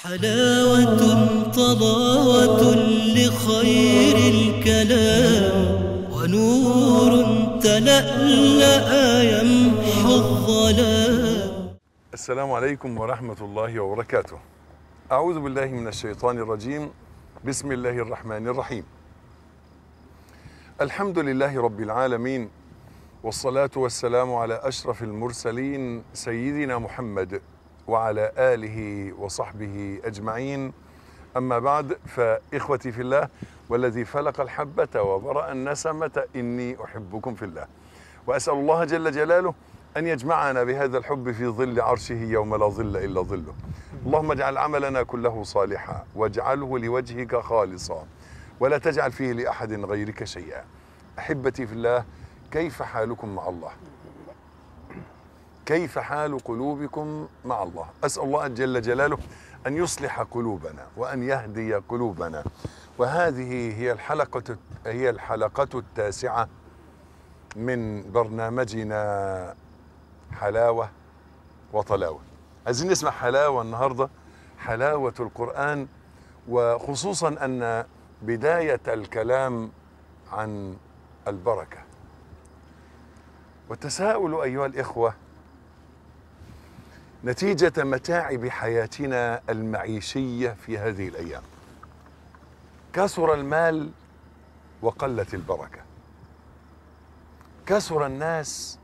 حلاوة طلاوة لخير الكلام ونور تلألأ يمحو الظلام السلام عليكم ورحمة الله وبركاته. أعوذ بالله من الشيطان الرجيم. بسم الله الرحمن الرحيم. الحمد لله رب العالمين والصلاة والسلام على أشرف المرسلين سيدنا محمد وعلى آله وصحبه أجمعين. أما بعد فإخوتي في الله والذي فلق الحبة وبرأ النسمة إني أحبكم في الله. وأسأل الله جل جلاله أن يجمعنا بهذا الحب في ظل عرشه يوم لا ظل إلا ظله اللهم اجعل عملنا كله صالحا واجعله لوجهك خالصا ولا تجعل فيه لأحد غيرك شيئا أحبتي في الله كيف حالكم مع الله كيف حال قلوبكم مع الله أسأل الله جل جلاله أن يصلح قلوبنا وأن يهدي قلوبنا وهذه هي الحلقة هي الحلقة التاسعة من برنامجنا حلاوة وطلاوة عايزين نسمع حلاوة النهاردة حلاوة القرآن وخصوصا أن بداية الكلام عن البركة والتساؤل أيها الإخوة نتيجة متاعب حياتنا المعيشية في هذه الأيام كثر المال وقلت البركة كثر الناس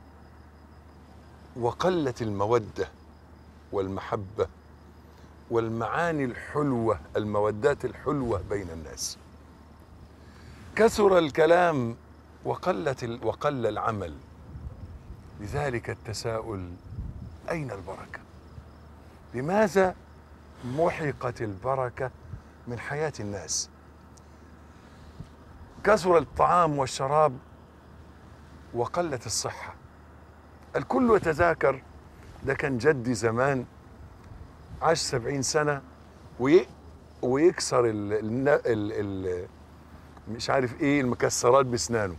وقلت الموده والمحبه والمعاني الحلوه المودات الحلوه بين الناس كثر الكلام وقلت ال... وقل العمل لذلك التساؤل اين البركه لماذا محقت البركه من حياه الناس كثر الطعام والشراب وقلت الصحة الكل يتذاكر ده كان جدي زمان عاش سبعين سنة وي ويكسر ال ال ال ال مش عارف ايه المكسرات بسنانه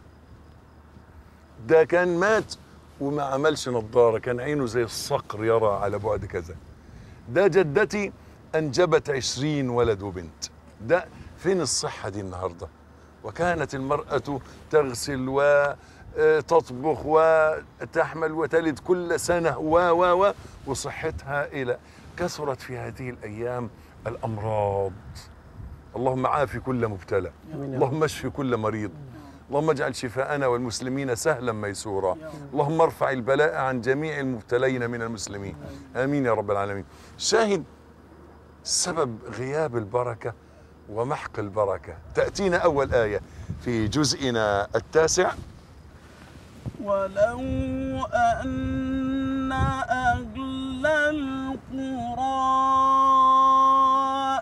ده كان مات وما عملش نظارة كان عينه زي الصقر يرى على بعد كذا ده جدتي أنجبت عشرين ولد وبنت ده فين الصحة دي النهاردة وكانت المرأة تغسل و تطبخ وتحمل وتلد كل سنة و و و وصحتها إلى كثرت في هذه الأيام الأمراض اللهم عافي كل مبتلى اللهم اشفي كل مريض اللهم اجعل شفاءنا والمسلمين سهلا ميسورا اللهم ارفع البلاء عن جميع المبتلين من المسلمين آمين يا رب العالمين شاهد سبب غياب البركة ومحق البركة تأتينا أول آية في جزئنا التاسع ولو أن أهل القرى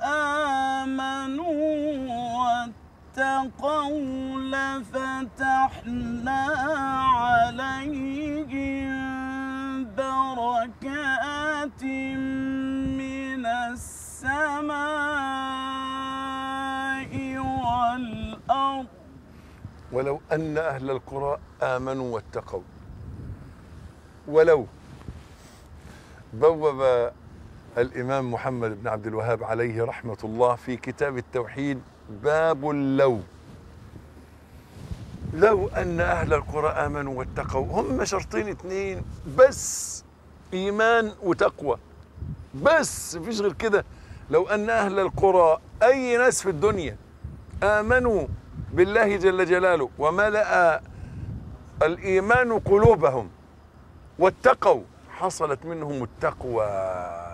آمنوا واتقوا لفتحنا عليهم بركات من السماء والأرض ولو أن أهل القرى آمنوا واتقوا ولو بوب الإمام محمد بن عبد الوهاب عليه رحمة الله في كتاب التوحيد باب اللو لو أن أهل القرى آمنوا واتقوا هم شرطين اتنين بس إيمان وتقوى بس مفيش غير كده لو أن أهل القرى أي ناس في الدنيا آمنوا بالله جل جلاله وملأ الإيمان قلوبهم واتقوا حصلت منهم التقوى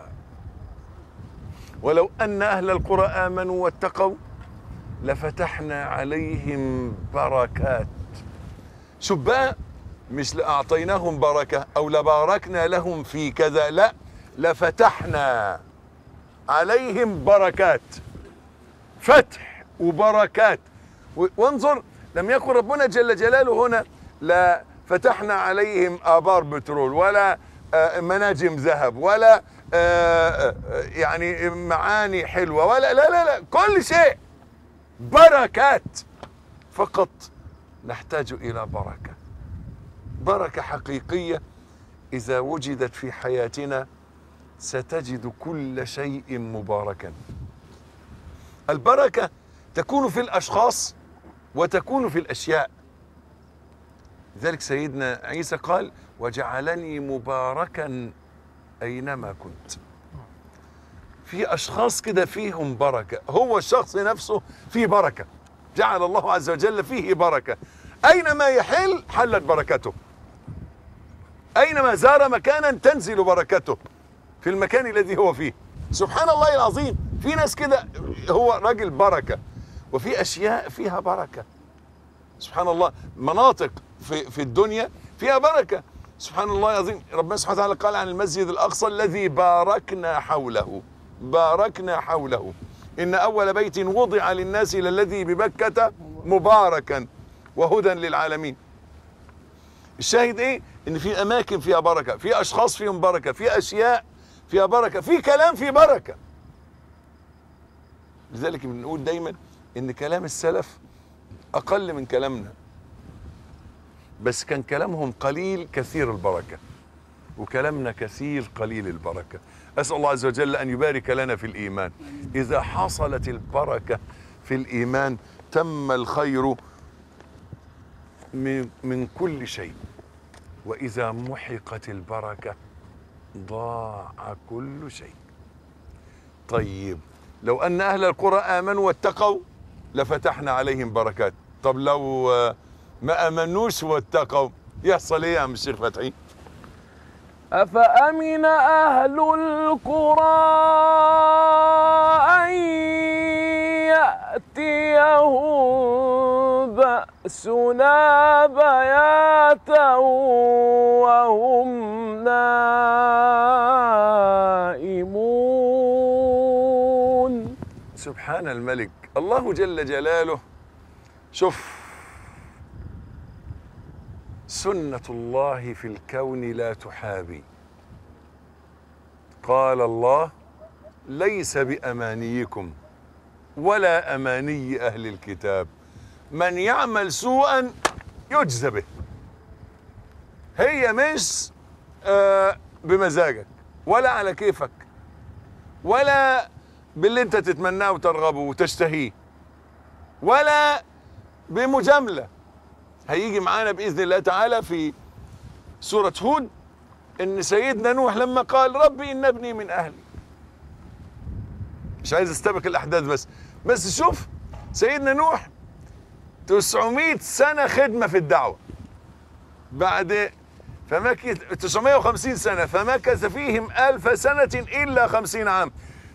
ولو أن أهل القرى آمنوا واتقوا لفتحنا عليهم بركات شوف بقى مش لأعطيناهم بركة أو لباركنا لهم في كذا لا لفتحنا عليهم بركات فتح وبركات وانظر لم يكن ربنا جل جلاله هنا لا فتحنا عليهم آبار بترول ولا مناجم ذهب ولا يعني معاني حلوة ولا لا لا لا كل شيء بركات فقط نحتاج إلى بركة بركة حقيقية إذا وجدت في حياتنا ستجد كل شيء مباركا البركه تكون في الاشخاص وتكون في الاشياء لذلك سيدنا عيسى قال وجعلني مباركا اينما كنت في اشخاص كده فيهم بركه هو الشخص نفسه فيه بركه جعل الله عز وجل فيه بركه اينما يحل حلت بركته اينما زار مكانا تنزل بركته في المكان الذي هو فيه سبحان الله العظيم في ناس كده هو راجل بركه وفي اشياء فيها بركه سبحان الله مناطق في في الدنيا فيها بركه سبحان الله العظيم ربنا سبحانه وتعالى قال عن المسجد الاقصى الذي باركنا حوله باركنا حوله ان اول بيت وضع للناس للذي ببكه مباركا وهدى للعالمين الشاهد ايه ان في اماكن فيها بركه في اشخاص فيهم بركه في اشياء فيها بركه في كلام فيه بركه لذلك بنقول دايما ان كلام السلف اقل من كلامنا بس كان كلامهم قليل كثير البركه وكلامنا كثير قليل البركه اسال الله عز وجل ان يبارك لنا في الايمان اذا حصلت البركه في الايمان تم الخير من من كل شيء واذا محقت البركه ضاع كل شيء طيب لو ان اهل القرى امنوا واتقوا لفتحنا عليهم بركات طب لو آه، ما امنوش واتقوا يحصل ايه يا عم الشيخ فتحي أفأمن أهل القرى أن يأتيهم بأسنا بياتا وهم نائمون سبحان الملك الله جل جلاله شوف سنة الله في الكون لا تحابي قال الله ليس بأمانيكم ولا أماني أهل الكتاب من يعمل سوءا يجزى به هي مش آه بمزاجك ولا على كيفك ولا باللي انت تتمناه وترغبه وتشتهيه ولا بمجامله هيجي معانا باذن الله تعالى في سوره هود ان سيدنا نوح لما قال ربي ان ابني من اهلي مش عايز استبق الاحداث بس بس شوف سيدنا نوح 900 سنه خدمه في الدعوه بعد فمكث 950 سنة فمكث فيهم ألف سنة إلا خمسين عام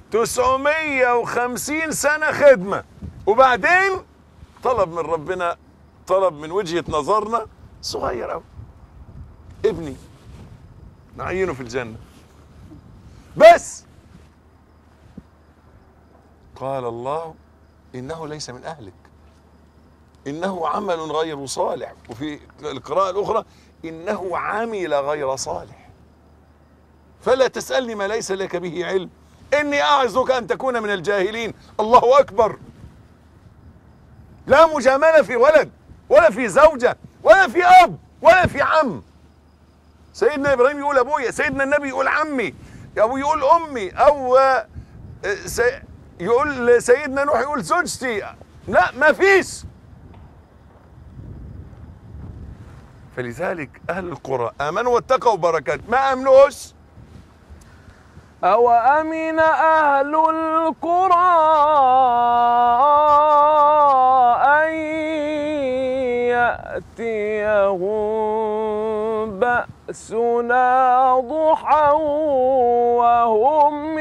950 سنة خدمة وبعدين طلب من ربنا طلب من وجهة نظرنا صغير أوي ابني نعينه في الجنة بس قال الله إنه ليس من أهلك إنه عمل غير صالح وفي القراءة الأخرى إنه عمل غير صالح فلا تسألني ما ليس لك به علم إني أعظك أن تكون من الجاهلين الله أكبر لا مجاملة في ولد ولا في زوجة ولا في أب ولا في عم سيدنا إبراهيم يقول أبويا سيدنا النبي يقول عمي أو يقول أمي أو آه، سي- يقول سيدنا نوح يقول زوجتي لا ما فيش فلذلك أهل القرى آمنوا واتقوا بركات ما آمنوش أوأمن أهل القرى أن يأتيهم بأسنا ضحى وهم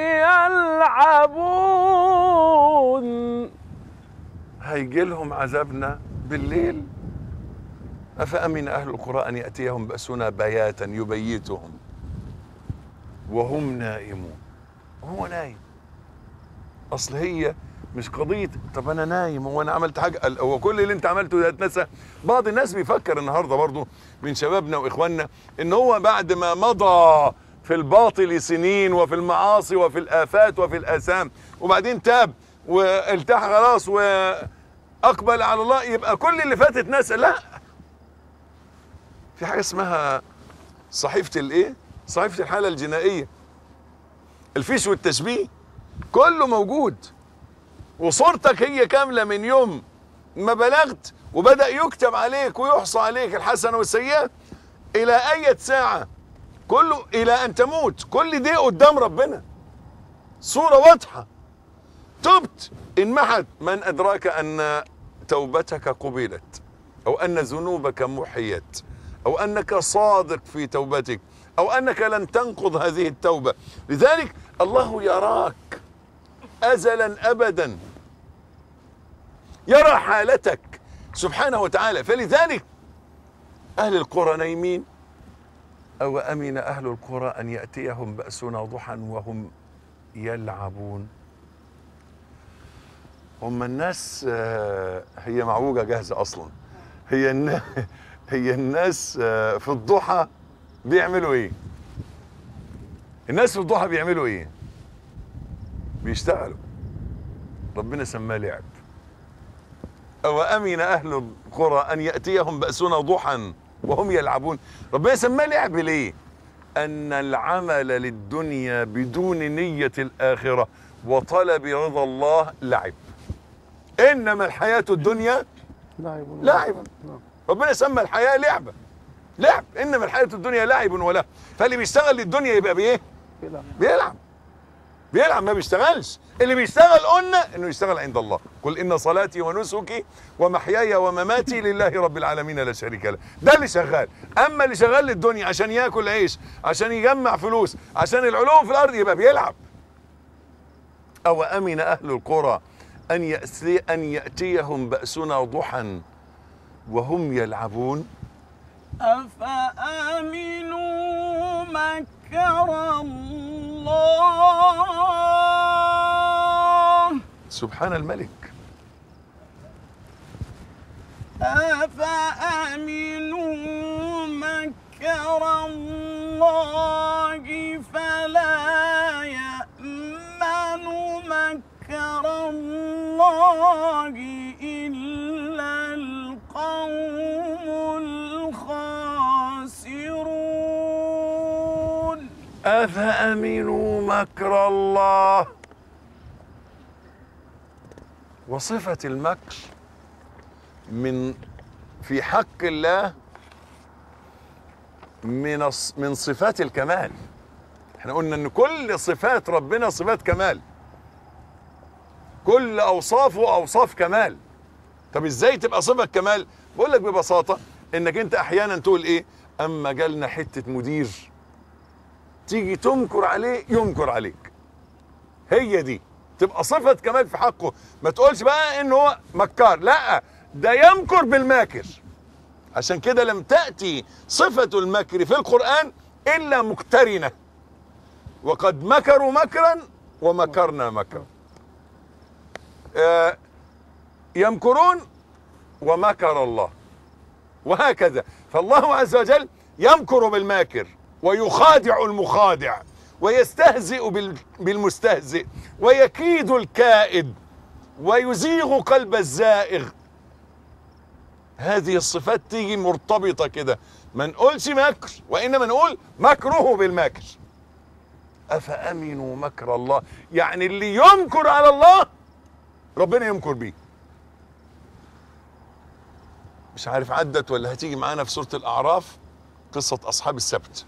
يلعبون هيجي لهم عذابنا بالليل أفأمن أهل القرى أن يأتيهم بأسنا بياتا يبيتهم وهم نائمون هو نايم أصل هي مش قضية طب أنا نايم هو أنا عملت حاجة قال هو كل اللي أنت عملته ده اتنسى بعض الناس بيفكر النهاردة برضو من شبابنا وإخواننا إن هو بعد ما مضى في الباطل سنين وفي المعاصي وفي الآفات وفي الآثام وبعدين تاب والتحى خلاص وأقبل على الله يبقى كل اللي فاتت ناس لا في حاجة اسمها صحيفة الإيه؟ صحيفة الحالة الجنائية الفيش والتشبيه كله موجود وصورتك هي كاملة من يوم ما بلغت وبدأ يكتب عليك ويحصى عليك الحسنة والسيئة إلى أية ساعة كله إلى أن تموت كل دي قدام ربنا صورة واضحة تبت انمحت من أدراك أن توبتك قبلت أو أن ذنوبك محيت أو أنك صادق في توبتك أو أنك لن تنقض هذه التوبة لذلك الله يراك أزلا أبدا يرى حالتك سبحانه وتعالى فلذلك أهل القرى نايمين أو أمن أهل القرى أن يأتيهم بأسنا ضحى وهم يلعبون هم الناس آه، هي معوجة جاهزة أصلا هي النا هي الناس آه، في الضحى بيعملوا إيه؟ الناس في الضحى بيعملوا إيه؟ بيشتغلوا ربنا سماه لعب أو أمن أهل القرى أن يأتيهم بأسنا ضحى وهم يلعبون ربنا سماه لعب ليه أن العمل للدنيا بدون نية الآخرة وطلب رضا الله لعب إنما الحياة الدنيا لعب لعب. نعم. ربنا سمى الحياة لعبة لعب إنما الحياة الدنيا لعب ولا فاللي بيشتغل للدنيا يبقى بإيه بيلعب. بيلعب بيلعب ما بيشتغلش اللي بيشتغل قلنا انه يشتغل عند الله قل ان صلاتي ونسكي ومحياي ومماتي لله رب العالمين لا شريك له ده اللي شغال اما اللي شغال للدنيا عشان ياكل عيش عشان يجمع فلوس عشان العلوم في الارض يبقى بيلعب او امن اهل القرى ان يأتي ان ياتيهم باسنا ضحى وهم يلعبون أفأمنوا مكر الله سبحان الملك أفأمنوا مكر الله فلا يأمن مكر الله إلا القوم الخاسرون أفأمنوا مكر الله وصفة المكر من في حق الله من الص- من صفات الكمال احنا قلنا ان كل صفات ربنا صفات كمال كل اوصافه اوصاف كمال طب ازاي تبقى صفة كمال بقول لك ببساطة انك انت احيانا تقول ايه اما جالنا حتة مدير تيجي تنكر عليه ينكر عليك هي دي تبقى صفة كمال في حقه ما تقولش بقى ان هو مكار لا ده يمكر بالماكر عشان كده لم تأتي صفة المكر في القرآن إلا مقترنة وقد مكروا مكرا ومكرنا مكرا آه يمكرون ومكر الله وهكذا فالله عز وجل يمكر بالماكر ويخادع المخادع ويستهزئ بال- بالمستهزئ ويكيد الكائد ويزيغ قلب الزائغ هذه الصفات تيجي مرتبطة كده ما نقولش مكر وإنما نقول مكره بالمكر أفأمنوا مكر الله يعني اللي يمكر على الله ربنا يمكر بيه مش عارف عدت ولا هتيجي معانا في سورة الأعراف قصة أصحاب السبت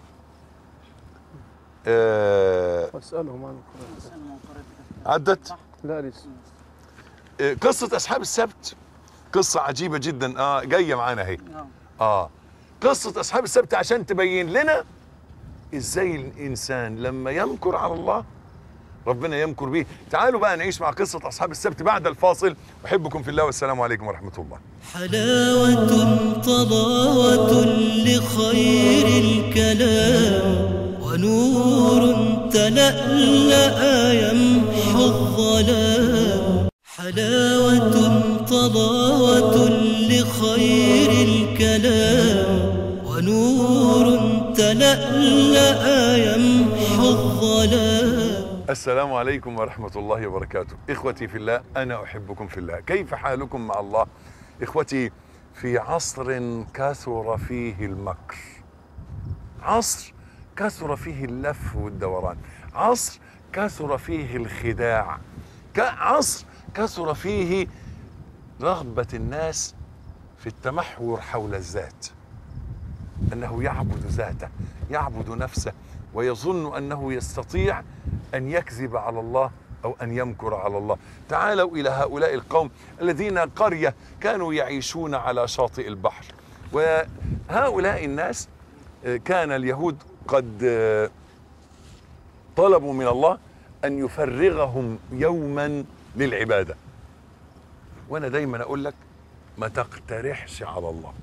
آه واسألهم عن القرآن عدت لا لسه آه قصة أصحاب السبت قصة عجيبة جدا اه جاية معانا اهي اه قصة أصحاب السبت عشان تبين لنا ازاي الإنسان لما يمكر على الله ربنا يمكر به تعالوا بقى نعيش مع قصة أصحاب السبت بعد الفاصل أحبكم في الله والسلام عليكم ورحمة الله حلاوة طلاوة لخير الكلام ونور تلألأ يمحو الظلام حلاوة طلاوة لخير الكلام ونور تلألأ يمحو الظلام السلام عليكم ورحمة الله وبركاته إخوتي في الله أنا أحبكم في الله كيف حالكم مع الله إخوتي في عصر كثر فيه المكر عصر كثر فيه اللف والدوران عصر كثر فيه الخداع كعصر كثر فيه رغبة الناس في التمحور حول الذات انه يعبد ذاته يعبد نفسه ويظن انه يستطيع ان يكذب على الله او ان يمكر على الله تعالوا الى هؤلاء القوم الذين قريه كانوا يعيشون على شاطئ البحر وهؤلاء الناس آه، كان اليهود قد آه، طلبوا من الله ان يفرغهم يوما للعباده وانا دايما اقول لك ما تقترحش على الله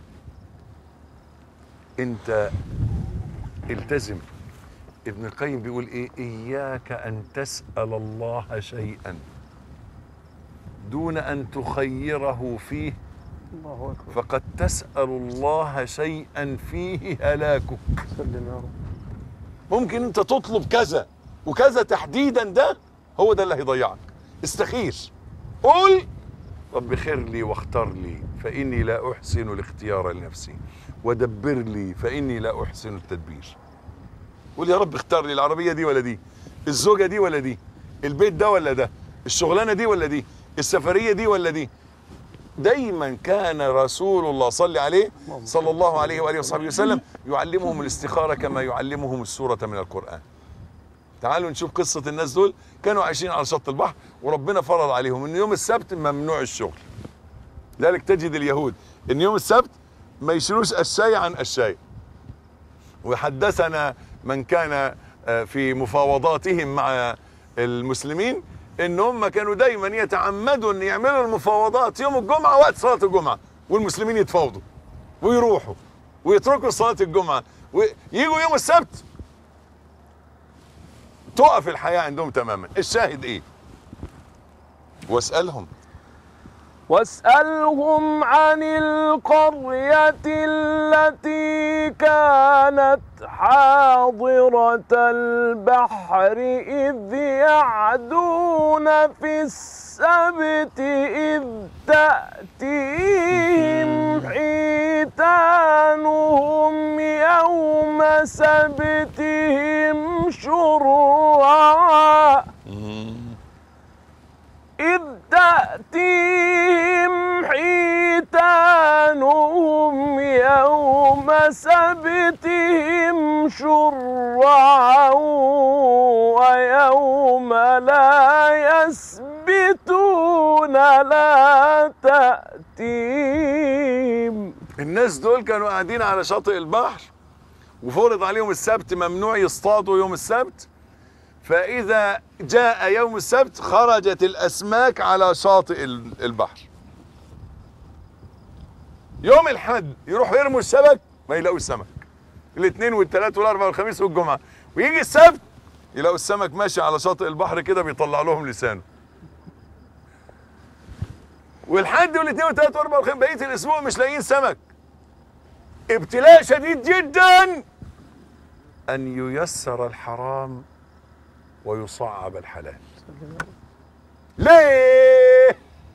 انت التزم ابن القيم بيقول ايه اياك ان تسال الله شيئا دون ان تخيره فيه الله اكبر فقد تسال الله شيئا فيه هلاكك سلم يا رب ممكن انت تطلب كذا وكذا تحديدا ده هو ده اللي هيضيعك استخير قول رب خير لي واختار لي فاني لا احسن الاختيار لنفسي ودبر لي فاني لا احسن التدبير قول يا رب اختار لي العربيه دي ولا دي الزوجه دي ولا دي البيت ده ولا ده الشغلانه دي ولا دي السفريه دي ولا دي دايما كان رسول الله صلى عليه صلى الله عليه واله وصحبه وسلم يعلمهم الاستخاره كما يعلمهم السوره من القران تعالوا نشوف قصه الناس دول كانوا عايشين على شط البحر وربنا فرض عليهم ان يوم السبت ممنوع الشغل لذلك تجد اليهود ان يوم السبت ما يشيلوش الشاي عن الشاي وحدثنا من كان آه، في مفاوضاتهم مع المسلمين ان هم كانوا دايما يتعمدوا ان يعملوا المفاوضات يوم الجمعه وقت صلاه الجمعه والمسلمين يتفاوضوا ويروحوا ويتركوا صلاه الجمعه ويجوا يوم السبت تقف الحياه عندهم تماما الشاهد ايه واسالهم واسألهم عن القرية التي كانت حاضرة البحر إذ يعدون في السبت إذ تأتيهم حيتانهم يوم سبتهم شرعا إذ تأتيهم حيتانهم يوم سبتهم شرعا ويوم لا يسبتون لا تأتيهم الناس دول كانوا قاعدين على شاطئ البحر وفرض عليهم السبت ممنوع يصطادوا يوم السبت فإذا جاء يوم السبت خرجت الأسماك على شاطئ ال- البحر يوم الحد يروحوا يرموا السمك ما يلاقوش سمك الاثنين والثلاث والاربعاء والخميس والجمعه ويجي السبت يلاقوا السمك ماشي على شاطئ البحر كده بيطلع لهم لسانه والحد والاثنين والثلاث والاربعاء والخميس بقيه الاسبوع مش لاقيين سمك ابتلاء شديد جدا ان ييسر الحرام ويصعب الحلال ليه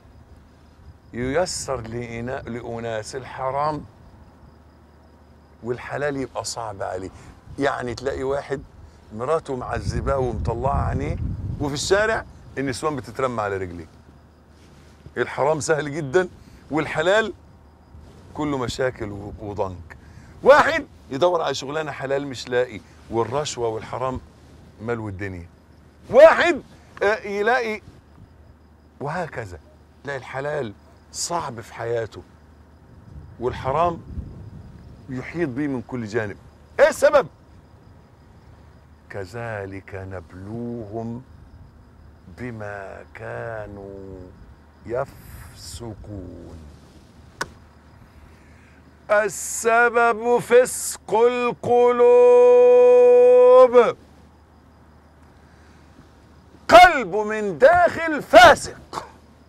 ييسر لإناء لأناس الحرام والحلال يبقى صعب عليه يعني تلاقي واحد مراته معذباه ومطلعه عينيه وفي الشارع النسوان بتترمى على رجليه الحرام سهل جدا والحلال كله مشاكل و- وضنك واحد يدور على شغلانه حلال مش لاقي والرشوه والحرام ملو الدنيا واحد آه، يلاقي وهكذا تلاقي الحلال صعب في حياته والحرام يحيط به من كل جانب ايه السبب كذلك نبلوهم بما كانوا يفسقون السبب فسق القلوب قلب من داخل فاسق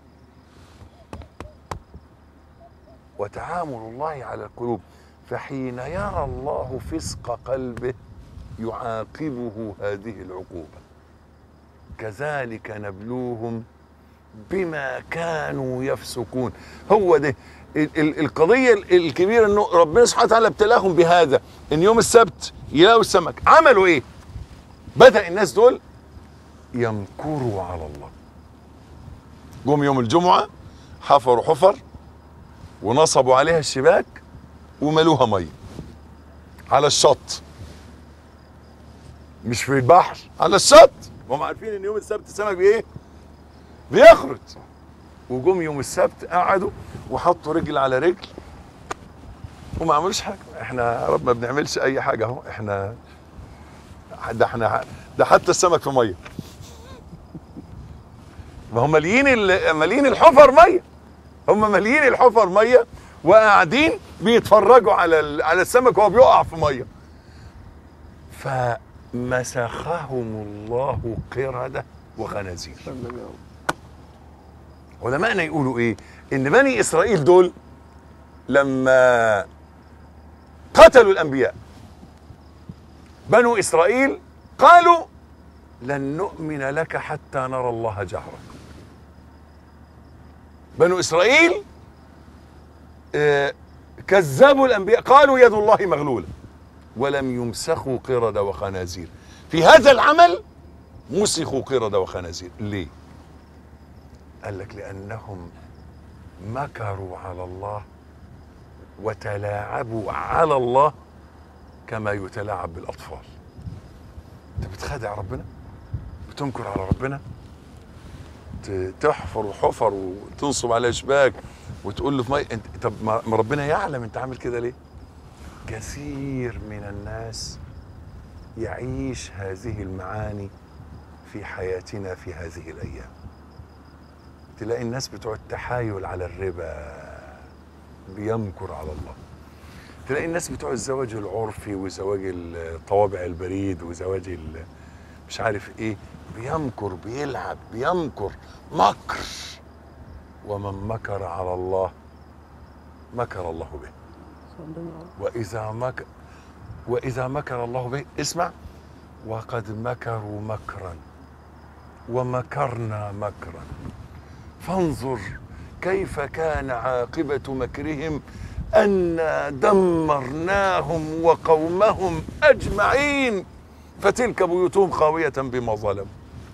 وتعامل الله على القلوب فحين يرى الله فسق قلبه يعاقبه هذه العقوبه كذلك نبلوهم بما كانوا يفسقون هو ده ال- ال- القضيه ال- الكبيره انه ربنا سبحانه وتعالى ابتلاهم بهذا ان يوم السبت يلاقوا السمك عملوا ايه بدا الناس دول يمكروا على الله جم يوم الجمعة حفروا حفر ونصبوا عليها الشباك وملوها مية على الشط مش في البحر على الشط هم عارفين ان يوم السبت السمك بايه بيخرج وجم يوم السبت قعدوا وحطوا رجل على رجل وما عملوش حاجه احنا يا رب ما بنعملش اي حاجه اهو احنا ده احنا ده حتى السمك في ميه ما هم ماليين ال- ماليين الحفر ميه هم ماليين الحفر ميه وقاعدين بيتفرجوا على ال- على السمك وهو بيقع في ميه فمسخهم الله قردة وخنازير علماءنا يقولوا ايه ان بني اسرائيل دول لما قتلوا الانبياء بنو اسرائيل قالوا لن نؤمن لك حتى نرى الله جهرا بنو اسرائيل آه، كذبوا الانبياء قالوا يد الله مغلوله ولم يمسخوا قرد وخنازير في هذا العمل مسخوا قرد وخنازير ليه قال لك لانهم مكروا على الله وتلاعبوا على الله كما يتلاعب بالاطفال انت بتخادع ربنا بتنكر على ربنا ت- تحفر حفر وتنصب على شباك وتقول له في مي انت طب ما ما ربنا يعلم انت عامل كده ليه كثير من الناس يعيش هذه المعاني في حياتنا في هذه الايام تلاقي الناس بتوع التحايل على الربا بيمكر على الله تلاقي الناس بتوع الزواج العرفي وزواج الطوابع البريد وزواج ال- مش عارف ايه بيمكر بيلعب بيمكر مكر ومن مكر على الله مكر الله به واذا مكر واذا مكر الله به اسمع وقد مكروا مكرا ومكرنا مكرا فانظر كيف كان عاقبة مكرهم أنا دمرناهم وقومهم أجمعين فتلك بيوتهم خاوية بما ظلموا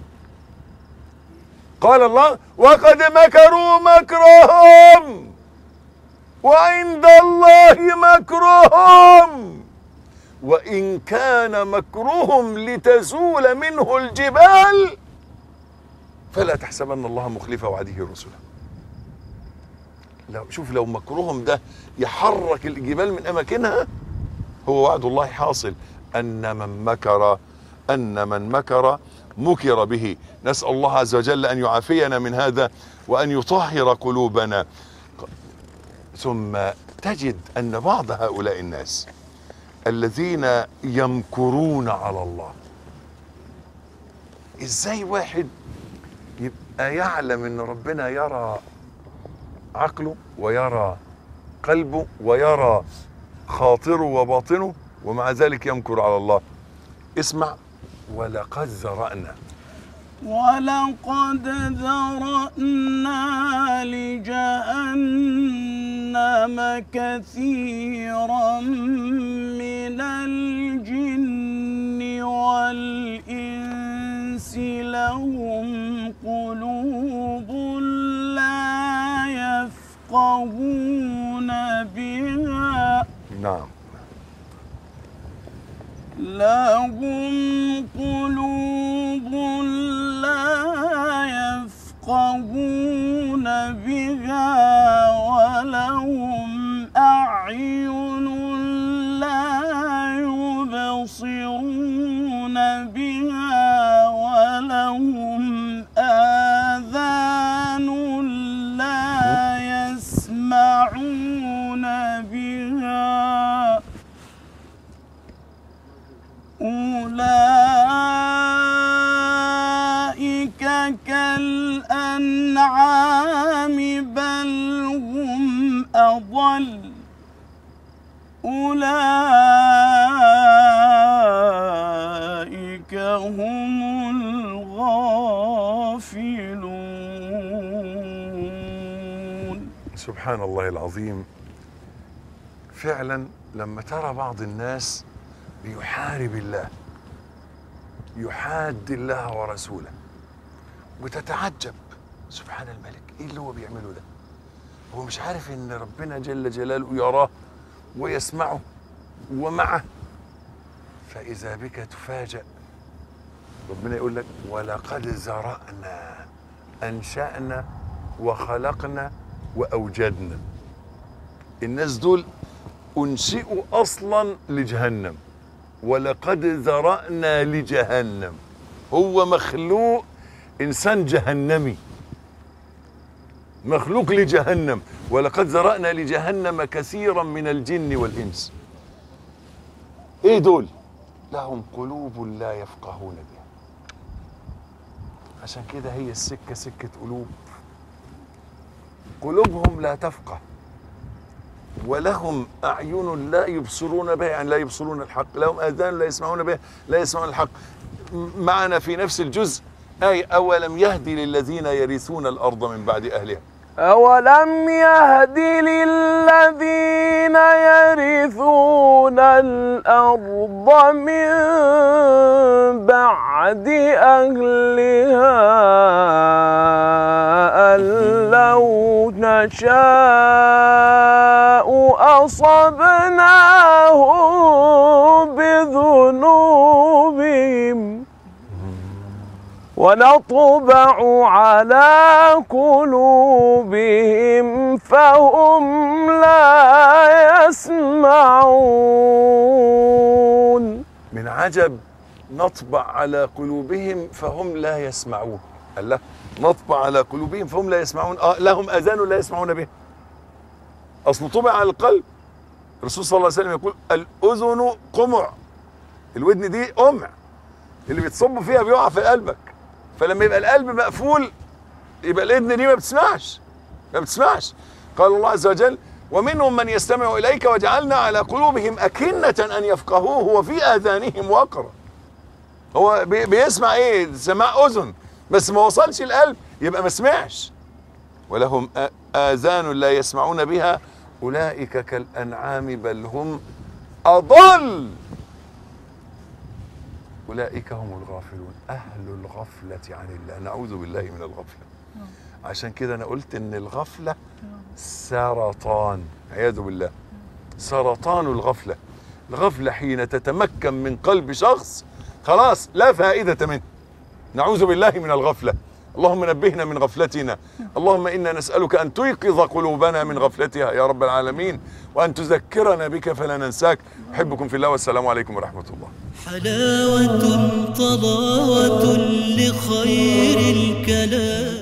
قال الله وقد مكروا مكرهم وعند الله مكرهم وإن كان مكرهم لتزول منه الجبال فلا تحسبن الله مخلف وعده رسله لو شوف لو مكرهم ده يحرك الجبال من اماكنها هو وعد الله حاصل ان من مكر ان من مكر مكر به نسال الله عز وجل ان يعافينا من هذا وان يطهر قلوبنا ثم تجد ان بعض هؤلاء الناس الذين يمكرون على الله ازاي واحد يبقى يعلم ان ربنا يرى عقله ويرى قلبه ويرى خاطره وباطنه ومع ذلك يمكر على الله اسمع ولقد ذرأنا ولقد ذرأنا لجهنم كثيرا من الجن والإنس لهم قلوب لا يفقهون بها نعم لهم قلوب لا يفقهون بها ولهم أعين لا يبصرون بها ولهم آذان لا يسمعون بها أولئك كالأنعام بل هم أضل أولئك هم الغافلون سبحان الله العظيم فعلا لما ترى بعض الناس بيحارب الله يحاد الله ورسوله وتتعجب سبحان الملك ايه اللي هو بيعمله ده هو مش عارف ان ربنا جل جلاله يراه ويسمعه ومعه فاذا بك تفاجأ ربنا يقول لك ولقد زرأنا أنشأنا وخلقنا وأوجدنا الناس دول أنشئوا أصلا لجهنم ولقد ذرأنا لجهنم هو مخلوق إنسان جهنمي مخلوق لجهنم ولقد ذرأنا لجهنم كثيرا من الجن والإنس إيه دول لهم قلوب لا يفقهون بها عشان كده هي السكة سكة قلوب قلوبهم لا تفقه ولهم أعين لا يبصرون بها يعني لا يبصرون الحق لهم آذان لا يسمعون بها لا يسمعون الحق م- معنا في نفس الجزء أي أولم يهدي للذين يرثون الأرض من بعد أهلها أولم يهد للذين يرثون الأرض من بعد أهلها أن لو نشاء أصبناهم بذنوبهم ونطبع على قلوبهم فهم لا يسمعون من عجب نطبع على قلوبهم فهم لا يسمعون الله نطبع على قلوبهم فهم لا يسمعون آه لهم اذان لا يسمعون بها اصل طبع على القلب الرسول صلى الله عليه وسلم يقول الاذن قمع الودن دي قمع اللي بيتصب فيها بيقع في قلبك فلما يبقى القلب مقفول يبقى الاذن دي ما بتسمعش ما بتسمعش قال الله عز وجل ومنهم من يستمع اليك وجعلنا على قلوبهم اكنه ان يفقهوه وفي اذانهم وقرا هو بي- بيسمع ايه سماع اذن بس ما وصلش القلب يبقى ما سمعش ولهم آ- اذان لا يسمعون بها اولئك كالانعام بل هم اضل اولئك هم الغافلون اهل الغفله عن الله نعوذ بالله من الغفله عشان كده انا قلت ان الغفله سرطان عياذ بالله سرطان الغفله الغفله حين تتمكن من قلب شخص خلاص لا فائده منه نعوذ بالله من الغفله اللهم نبهنا من غفلتنا اللهم انا نسالك ان تيقظ قلوبنا من غفلتها يا رب العالمين وان تذكرنا بك فلا ننساك احبكم في الله والسلام عليكم ورحمه الله حلاوة طلاوة لخير الكلام